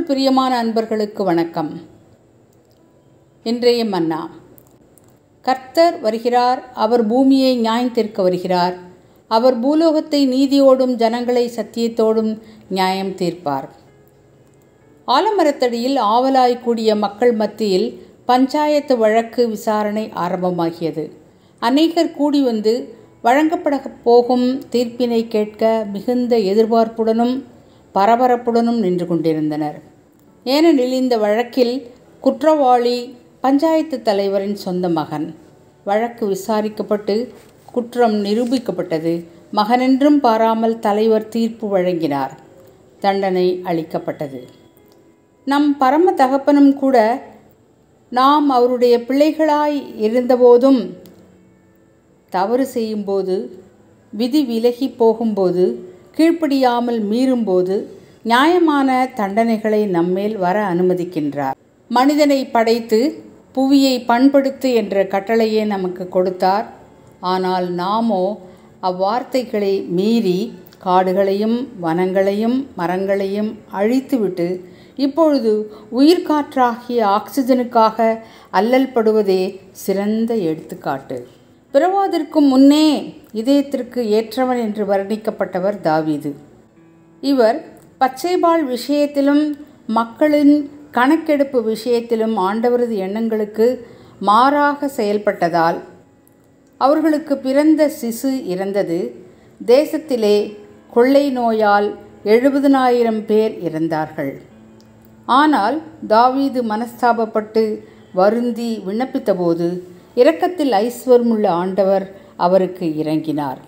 பிரியமான அன்பர்களுக்கு வணக்கம் இன்றைய மன்னா கர்த்தர் வருகிறார் அவர் பூமியை நியாயந்திருக்க வருகிறார் அவர் பூலோகத்தை நீதியோடும் ஜனங்களை சத்தியத்தோடும் நியாயம் தீர்ப்பார் ஆலமரத்தடியில் ஆவலாய் கூடிய மக்கள் மத்தியில் பஞ்சாயத்து வழக்கு விசாரணை ஆரம்பமாகியது அநேகர் கூடி வந்து வழங்கப்பட போகும் தீர்ப்பினை கேட்க மிகுந்த எதிர்பார்ப்புடனும் பரபரப்புடனும் நின்று கொண்டிருந்தனர் ஏனெனில் இந்த வழக்கில் குற்றவாளி பஞ்சாயத்து தலைவரின் சொந்த மகன் வழக்கு விசாரிக்கப்பட்டு குற்றம் நிரூபிக்கப்பட்டது மகனென்றும் பாராமல் தலைவர் தீர்ப்பு வழங்கினார் தண்டனை அளிக்கப்பட்டது நம் பரம தகப்பனும் கூட நாம் அவருடைய பிள்ளைகளாய் இருந்தபோதும் தவறு செய்யும்போது விதி விலகி போகும்போது கீழ்ப்படியாமல் மீறும்போது நியாயமான தண்டனைகளை நம்மேல் வர அனுமதிக்கின்றார் மனிதனை படைத்து புவியை பண்படுத்து என்ற கட்டளையே நமக்கு கொடுத்தார் ஆனால் நாமோ அவ்வார்த்தைகளை மீறி காடுகளையும் வனங்களையும் மரங்களையும் அழித்துவிட்டு இப்பொழுது உயிர்காற்றாகிய ஆக்சிஜனுக்காக அல்லல் படுவதே சிறந்த எடுத்துக்காட்டு பிறவாதிற்கு முன்னே இதயத்திற்கு ஏற்றவன் என்று வர்ணிக்கப்பட்டவர் தாவீது இவர் பச்சைபால் விஷயத்திலும் மக்களின் கணக்கெடுப்பு விஷயத்திலும் ஆண்டவரது எண்ணங்களுக்கு மாறாக செயல்பட்டதால் அவர்களுக்கு பிறந்த சிசு இறந்தது தேசத்திலே கொள்ளை நோயால் எழுபதனாயிரம் பேர் இறந்தார்கள் ஆனால் தாவீது மனஸ்தாபப்பட்டு வருந்தி விண்ணப்பித்தபோது இரக்கத்தில் ஐஸ்வர்முள்ள ஆண்டவர் அவருக்கு இறங்கினார்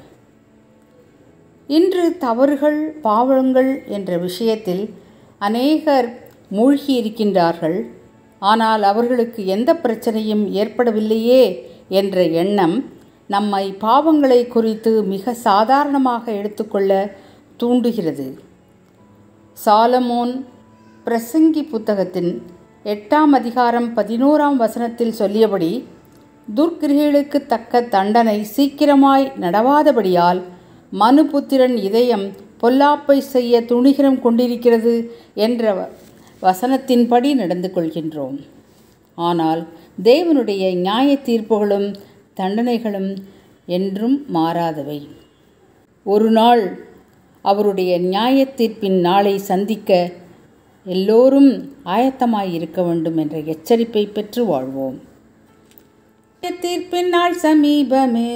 இன்று தவறுகள் பாவங்கள் என்ற விஷயத்தில் அநேகர் மூழ்கி இருக்கின்றார்கள் ஆனால் அவர்களுக்கு எந்த பிரச்சனையும் ஏற்படவில்லையே என்ற எண்ணம் நம்மை பாவங்களை குறித்து மிக சாதாரணமாக எடுத்துக்கொள்ள தூண்டுகிறது சாலமோன் பிரசங்கி புத்தகத்தின் எட்டாம் அதிகாரம் பதினோராம் வசனத்தில் சொல்லியபடி துர்க்கிரிகளுக்கு தக்க தண்டனை சீக்கிரமாய் நடவாதபடியால் மனுபுத்திரன் இதயம் பொல்லாப்பை செய்ய துணிகரம் கொண்டிருக்கிறது என்ற வசனத்தின்படி நடந்து கொள்கின்றோம் ஆனால் தேவனுடைய நியாய தீர்ப்புகளும் தண்டனைகளும் என்றும் மாறாதவை ஒரு நாள் அவருடைய நியாய தீர்ப்பின் நாளை சந்திக்க எல்லோரும் ஆயத்தமாய் இருக்க வேண்டும் என்ற எச்சரிப்பை பெற்று வாழ்வோம் தீர்ப்பின் நாள் சமீபமே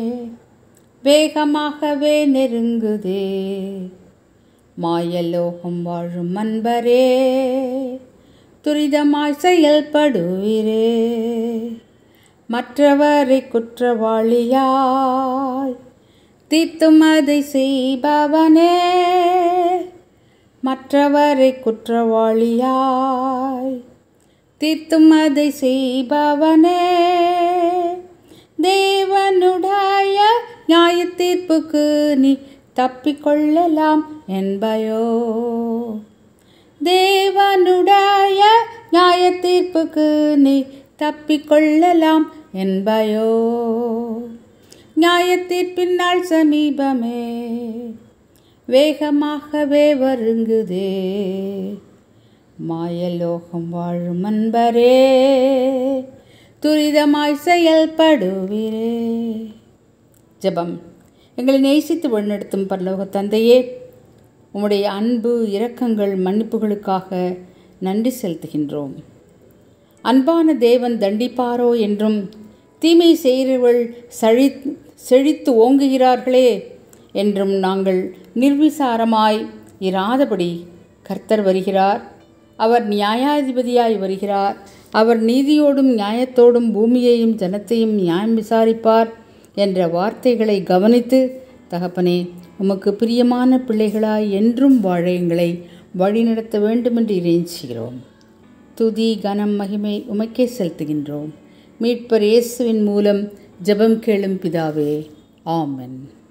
வேகமாகவே நெருங்குதே மாயலோகம் வாழும் அன்பரே துரிதமாய் செயல்படுவீரே மற்றவரை குற்றவாளியாய் தீர்த்தும் அதை செய்பவனே மற்றவரை குற்றவாளியாய் தீர்த்தும் அதை செய்பவனே தேவனுடைய நியாய தீர்ப்புக்கு நீ தப்பிக்கொள்ளலாம் என்பயோ தேவனுடைய நியாய தீர்ப்புக்கு நீ தப்பிக்கொள்ளலாம் என்பயோ நியாய தீர்ப்பின் நாள் சமீபமே வேகமாகவே வருங்குதே மாயலோகம் வாழும் அன்பரே துரிதமாய் செயல்படுவீரே ஜபம் எங்களை நேசித்து வழிநடத்தும் பரலோக தந்தையே உம்முடைய அன்பு இரக்கங்கள் மன்னிப்புகளுக்காக நன்றி செலுத்துகின்றோம் அன்பான தேவன் தண்டிப்பாரோ என்றும் தீமை செய்கிறவள் சழி செழித்து ஓங்குகிறார்களே என்றும் நாங்கள் நிர்விசாரமாய் இராதபடி கர்த்தர் வருகிறார் அவர் நியாயாதிபதியாய் வருகிறார் அவர் நீதியோடும் நியாயத்தோடும் பூமியையும் ஜனத்தையும் நியாயம் விசாரிப்பார் என்ற வார்த்தைகளை கவனித்து தகப்பனே உமக்கு பிரியமான பிள்ளைகளாய் என்றும் வாழ எங்களை வழிநடத்த வேண்டுமென்று இறைஞ்சுகிறோம் துதி கனம் மகிமை உமக்கே செலுத்துகின்றோம் மீட்பர் இயேசுவின் மூலம் ஜெபம் கேளும் பிதாவே ஆமென்